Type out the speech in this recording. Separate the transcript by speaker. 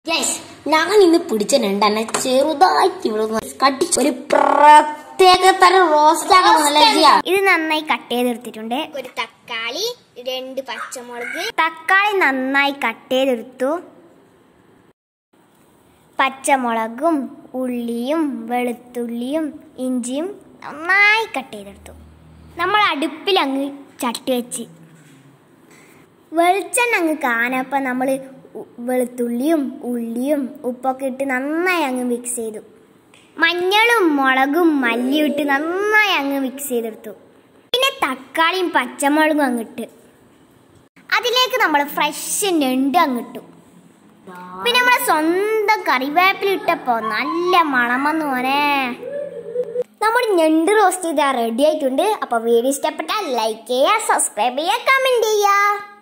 Speaker 1: yes ഞാൻ ഇന്ന് പിടിച്ച രണ്ടെണ്ണ ചെറുതായിട്ട് ഇവിടെ കട്ടി ഒരു പ്രത്യേക തരം റോസ്റ്റ് ആകാൻ
Speaker 2: ഇത് നന്നായി കട്ട് ചെയ്തെടുത്തിട്ടുണ്ട്
Speaker 3: ഒരു തക്കാളി രണ്ട് പച്ചമുളക്
Speaker 2: തക്കാളി നന്നായി കട്ട് ചെയ്തെടുത്തു പച്ചമുളകും ഉള്ളിയും വെളുത്തുള്ളിയും ഇഞ്ചിയും നന്നായി കട്ട് ചെയ്തെടുത്തു നമ്മൾ അടുപ്പിൽ അങ്ങ് ചട്ടി വെച്ച് വെളിച്ചെണ്ണ അങ്ങ് കാനപ്പം നമ്മൾ വെളുത്തുള്ളിയും ഉള്ളിയും ഉപ്പൊക്കെ ഇട്ട് നന്നായി അങ്ങ് മിക്സ് ചെയ്തു മഞ്ഞളും മുളകും മല്ലിയും ഇട്ട് നന്നായി അങ്ങ് മിക്സ് ചെയ്തെടുത്തു പിന്നെ തക്കാളിയും പച്ചമുളകും അങ്ങിട്ട് അതിലേക്ക് നമ്മൾ ഫ്രഷ് ഞണ്ട് അങ്ങിട്ടു പിന്നെ നമ്മളെ സ്വന്തം കറിവേപ്പില ഇട്ടപ്പോ നല്ല മണമെന്ന് മോനെ നമ്മുടെ ഞണ്ട് റോസ്റ്റ് ചെയ്താൽ റെഡി ആയിട്ടുണ്ട് അപ്പൊ വീഡിയോ ഇഷ്ടപ്പെട്ടാൽ ലൈക്ക് ചെയ്യുക സബ്സ്ക്രൈബ് ചെയ്യുക കമന്റ് ചെയ്യുക